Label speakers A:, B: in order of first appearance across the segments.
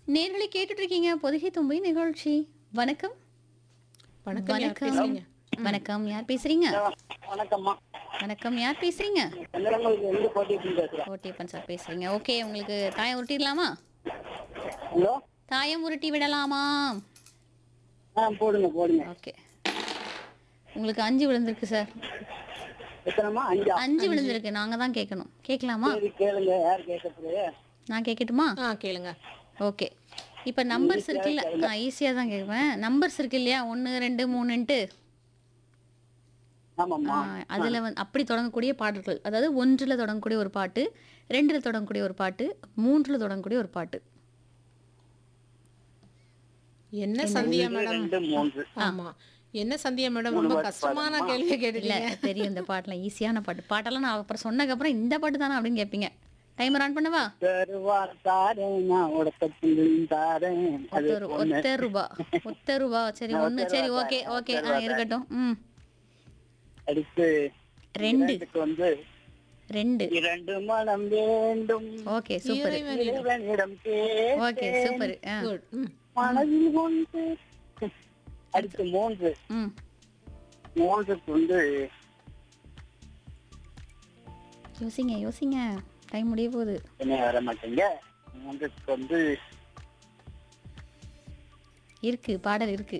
A: நேர்களை கேட்டுட்டு இருக்கீங்க பொதிகை தும்பை நிகழ்ச்சி வணக்கம்
B: வணக்கம் யார்
A: வணக்கம்
B: பேசுறீங்க
A: வணக்கம் யார் பேசுறீங்க
C: வணக்கம்மா
A: வணக்கம் யார் பேசுறீங்க
C: சந்திரங்களுக்கு எந்த போட்டிட்டு பேசுறேன்
A: ஓட்டியப்பன் சார் பேசுறீங்க ஓகே உங்களுக்கு தாயம் உருட்டிடலாமா
C: ஹலோ
A: தாயம் உருட்டி விடலாமா
C: ஆ போடுங்க போடுங்க
A: ஓகே உங்களுக்கு அஞ்சு விழுந்திருக்கு சார்
C: எத்தனைமா அஞ்சா
A: அஞ்சு விழுந்திருக்கு நாங்க தான் கேட்கணும் கேட்கலாமா
C: சரி கேளுங்க யார் கேட்கறது
A: நான் கேட்கட்டுமா
B: ஆ கேளுங்க
A: ஓகே இப்போ நம்பர்ஸ் இருக்குல்ல நான் ஈஸியாக தான் கேட்பேன் நம்பர்ஸ் இருக்கு இல்லையா ஒன்று ரெண்டு மூணுன்ட்டு
C: ஆமாம்மா
A: அதில் வந்து அப்படி தொடங்கக்கூடிய பாடல்கள் அதாவது ஒன்றில் தொடங்கக்கூடிய ஒரு பாட்டு ரெண்டில் தொடங்கக்கூடிய ஒரு பாட்டு மூன்றில் தொடங்கக்கூடிய ஒரு பாட்டு
B: என்ன சந்தியா மேடம்
C: ரெண்டு மூன்று
B: ஆமா என்ன சந்தியா மேடம் ரொம்ப கஷ்டமான கேள்வி
A: இல்லை
B: கேட்டுட்டீங்க
A: தெரியும் இந்த பாட்டெலாம் ஈஸியான பாட்டு பாட்டெல்லாம் நான் அப்புறம் சொன்னதுக்கப்புறம் இந்த பாட்டு தானே அப்படின்னு கேட்பீங்க டைமர் ஆன் பண்ணவா
C: தருவார் தாரேன் நான் உடத்தத்தில் தாரேன் அது
A: ஒத்த ரூ- ஒத்த ரூபா ஒத்த ரூபா சரி ஒன்று சரி ஓகே ஓகே ஆ இருக்கட்டும் ம்
C: அடுத்து
A: ரெண்டு
C: இதுக்கு வந்து
A: ரெண்டு
C: இரண்டு மனம் வேண்டும்
A: ஓகே சூப்பர்
C: இறைவனிடம்
A: ஓகே சூப்பர் ஆ
B: குட் ம்
C: மனதில் ஒன்று அடுத்து மூன்று
A: ம்
C: மூன்றுக்கு வந்து
A: யோசிங்க யோசிங்க டைம் முடிய போகுது
C: என்ன வர மாட்டேங்க மூன்றுக்கு வந்து
A: இருக்கு பாடல் இருக்கு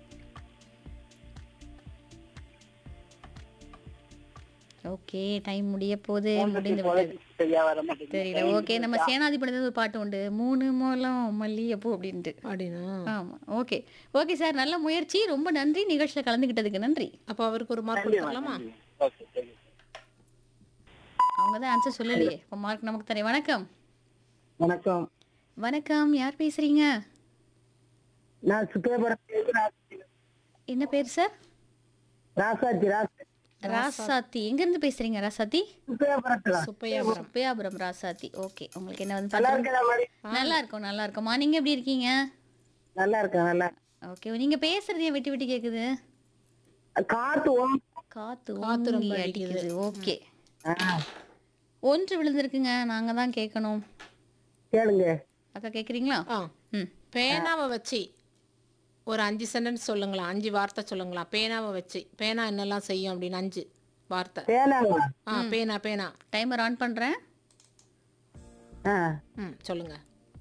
A: ஓகே டைம் முடிய போகுது முடிந்து விட்டது
C: மூன்றுக்கு சரியா வர மாட்டேங்க
A: தெரியல ஓகே நம்ம சேனாதிபதி ஒரு பாட்டு உண்டு மூணு மூலம் மல்லிகைப்பூ அப்படின்ட்டு
B: அப்படின்னா
A: ஆமா ஓகே ஓகே சார் நல்ல முயற்சி ரொம்ப நன்றி நிகழ்ச்சியில் கலந்துக்கிட்டதுக்கு நன்றி
B: அப்போ அவருக்கு ஒரு மார்க் கொடுத்துடலாமா
C: ஓகே சரி
A: அவங்க தான் ஆன்சர் சொல்லலையே இப்போ மார்க் நமக்கு தரேன் வணக்கம்
C: வணக்கம்
A: வணக்கம் யார் பேசுறீங்க
C: நான் சுக்கேபுரம்
A: என்ன பேர் சார்
C: ராசாச்சி ராசி
A: ராசாத்தி எங்க இருந்து பேசுறீங்க ராசாத்தி
C: சுக்கேபுரத்துல
B: சுப்பையாபுரம்
A: சுப்பையாபுரம் ராசாத்தி ஓகே உங்களுக்கு என்ன வந்து
C: நல்லா
A: பாத்து-
C: இருக்கிற மாதிரி
A: நல்லா இருக்கும் நல்லா இருக்கும்மா நீங்க எப்படி இருக்கீங்க
C: நல்லா இருக்கேன் நல்லா
A: ஓகே நீங்க பேசுறது ஏன் விட்டு விட்டு கேக்குது
C: காத்து ஓம்
A: காத்து
B: காத்து ரொம்ப
A: ஓங்கி
B: அடிக்குது.
A: அடிக்குது ஓகே
C: ஆ,
A: ஒன்று விழுந்திருக்குங்க நாங்க தான் கேட்கணும்
C: கேளுங்க
A: அக்கா கேக்குறீங்களா
B: ஆ
A: ம்
B: பேனாவை வச்சு ஒரு அஞ்சு சென்டென்ஸ் சொல்லுங்களா அஞ்சு வார்த்தை சொல்லுங்களா பேனாவை வச்சு பேனா என்னெல்லாம் செய்யும் அப்படின்னு அஞ்சு வார்த்தை
C: பேனாங்க
B: ஆ பேனா பேனா
A: டைமர் ஆன் பண்றேன்
C: ஆ,
B: ம் சொல்லுங்க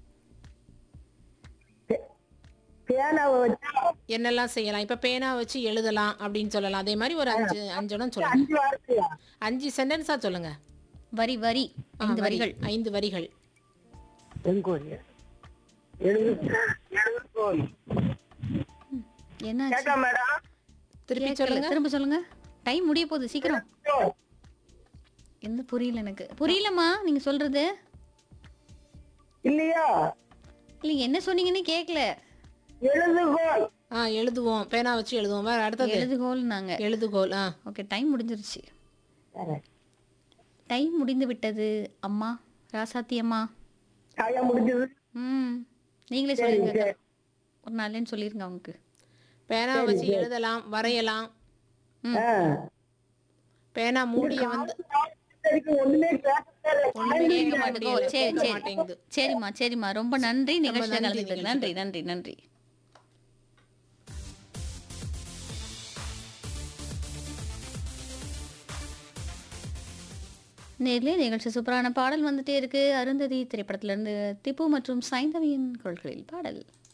C: பே- பேனாவை வச்சா
B: என்னெல்லாம் செய்யலாம் இப்போ பேனா வச்சு எழுதலாம் அப்படின்னு சொல்லலாம் அதே மாதிரி ஒரு அஞ்சு அஞ்சுடன் சொல்லுங்க
C: அஞ்சு வார்த்தையா
B: அஞ்சு சென்டென்ஸா சொல்லுங்க
A: வரி வரி
B: ஆ,
A: ஐந்து
B: வரி.
A: வரிகள்
B: ஐந்து வரிகள்
C: எங்கோரிய எழுது எழுதுகோல்
A: என்ன
C: கேட்க மேடம்
B: திருப்பி
A: கேட்கல.
B: சொல்லுங்க
A: திரும்ப சொல்லுங்க டைம் முடிய போகுது சீக்கிரம் எந்த புரியல எனக்கு புரியலம்மா நீங்க சொல்றது
C: இல்லையா
A: இல்ல என்ன சொன்னீங்கன்னு கேட்கல
C: எழுதுகோல்
B: ஆ எழுதுவோம் பேனா வச்சு எழுதுவோம் வேற அடுத்தது
A: எழுதுகோல் நாங்க
B: எழுதுகோல் ஆ
A: ஓகே டைம் முடிஞ்சிருச்சு டைம் முடிந்து விட்டது அம்மா ராசாத்தி அம்மா
C: காயா முடிஞ்சது
A: ம் நீங்களே சொல்லுங்க அக்கா. ஒரு நாள்லன்னு சொல்லிருங்க அவங்களுக்கு
B: பேனா வச்சு எழுதலாம் வரையலாம்
C: ஆ.
B: பேனா மூடிய வந்து
C: வரைக்கும் ஒண்ணுமே கேட்கல.
B: ஒண்ணுமே
A: கேட்க
B: கேட்க
A: மாட்டேங்கோ
B: முடியல,
A: சரி
B: கேட்க
A: சரி
B: மாட்டேங்குது
A: சரிம்மா சரிம்மா ரொம்ப நன்றி நிகழ்ச்சியில்
B: நன்றி
A: கலந்துக்கிட்டது நன்றி நன்றி நன்றி நேர்லயே நிகழ்ச்சி சூப்பரான பாடல் வந்துட்டே இருக்கு அருந்ததி திரைப்படத்திலிருந்து திப்பு மற்றும் சைந்தவியின் குரல்களில் பாடல்